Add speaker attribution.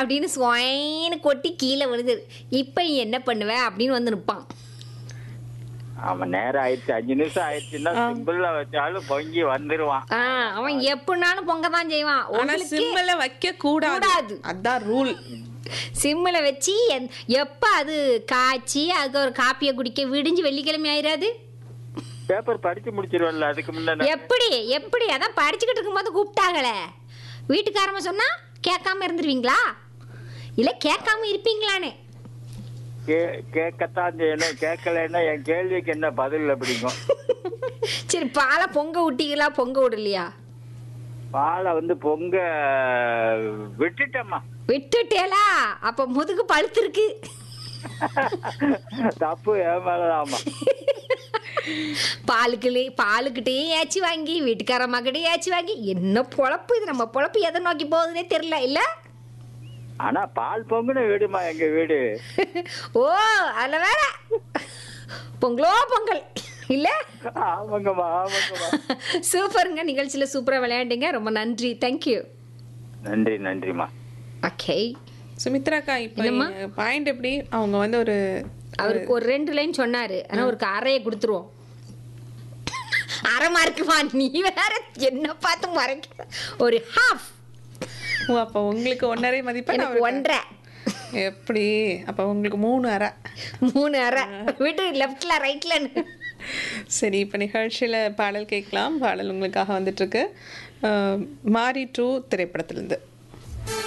Speaker 1: அப்படின்னு சுவைன்னு கொட்டி கீழே விழுது இப்போ நீ என்ன பண்ணுவ அப்படின்னு வந்து நிற்பான்
Speaker 2: ஆமா நேரம் ஆயிடுச்சு அஞ்சு நிமிஷம் ஆயிடுச்சுன்னா சிம்பிள்ல வச்சாலும் பொங்கி வந்துருவான்
Speaker 1: ஆ அவன் எப்படினாலும் பொங்க தான் செய்வான்
Speaker 3: ஆனா
Speaker 1: உங்களுக்கு
Speaker 3: சிம்மில் வைக்க கூடாது
Speaker 1: கூடாது.
Speaker 3: அதான் ரூல்
Speaker 1: சிம்மில் வச்சு எந்- எப்போ அது காய்ச்சி அதுக்கு ஒரு காப்பியை குடிக்க விடிஞ்சு வெள்ளிக்கிழமை ஆயிராது
Speaker 2: பேப்பர் படிச்சு முடிச்சிருவல்ல அதுக்கு முன்னாடி
Speaker 1: எப்படி எப்படி அதான் படிச்சுக்கிட்டு இருக்கும்போது கூப்பிட்டாங்களே வீட்டுக்காரம சொன்னா கேட்காம இருந்துருவீங்களா இல்லை கேட்காம இருப்பீங்களானே
Speaker 2: கே- கேட்கத்தான் செய்யணும் கேட்கலைன்னா என் கேள்விக்கு என்ன பதில் அப்படிங்கும்
Speaker 1: சரி பாலை பொங்க விட்டீங்களா பொங்க விடலையா
Speaker 2: பாலை வந்து பொங்க விட்டுட்டேம்மா
Speaker 1: விட்டுட்டேலா அப்போ முதுகு பழுத்திருக்கு
Speaker 2: தப்பு என் மேலதாம்மா
Speaker 1: பாலுக்குள்ளே பாலுக்கிட்டேயும் ஏச்சி வாங்கி வீட்டுக்கார மகிட்டையும் ஏச்சி வாங்கி என்ன பொழப்பு இது நம்ம பொழப்பு எதை நோக்கி போகுதுன்னே தெரியல இல்ல
Speaker 2: ஆனா பால் பொங்குன வீடுமா எங்க வீடு
Speaker 1: ஓ அதில் வேற பொங்கலோ பொங்கல் இல்ல
Speaker 2: ஆமாங்கம்மா ஆமாங்கம்மா
Speaker 1: சூப்பருங்க நிகழ்ச்சியில் சூப்பராக விளையாண்டீங்க ரொம்ப நன்றி தேங்க்யூ
Speaker 2: நன்றி நன்றிம்மா
Speaker 1: ஓகே
Speaker 3: சுமித்ராக்கா இப்போ
Speaker 1: என்னம்மா?
Speaker 3: பாயிண்ட் எப்படி அவங்க வந்து ஒரு
Speaker 1: அவருக்கு ஒரு ரெண்டு லைன் சொன்னாரு ஆனா ஒரு அறையை கொடுத்துருவோம் அரை மார்க்குமா நீ வேற என்ன பார்த்து மறைக்க ஒரு ஹாஃப்
Speaker 3: ஓ, அப்போ உங்களுக்கு ஒன்னரை மதிப்பெண்
Speaker 1: எனக்கு
Speaker 3: அவருக்கு
Speaker 1: ஒன்றரை
Speaker 3: எப்படி அப்போ உங்களுக்கு மூணு அரை
Speaker 1: மூணு அரை விட்டு லெஃப்ட்ல ரைட்ல
Speaker 3: சரி இப்போ நிகழ்ச்சியில் பாடல் கேட்கலாம் பாடல் உங்களுக்காக வந்துட்டு இருக்கு அஹ், மாரி டூ திரைப்படத்திலிருந்து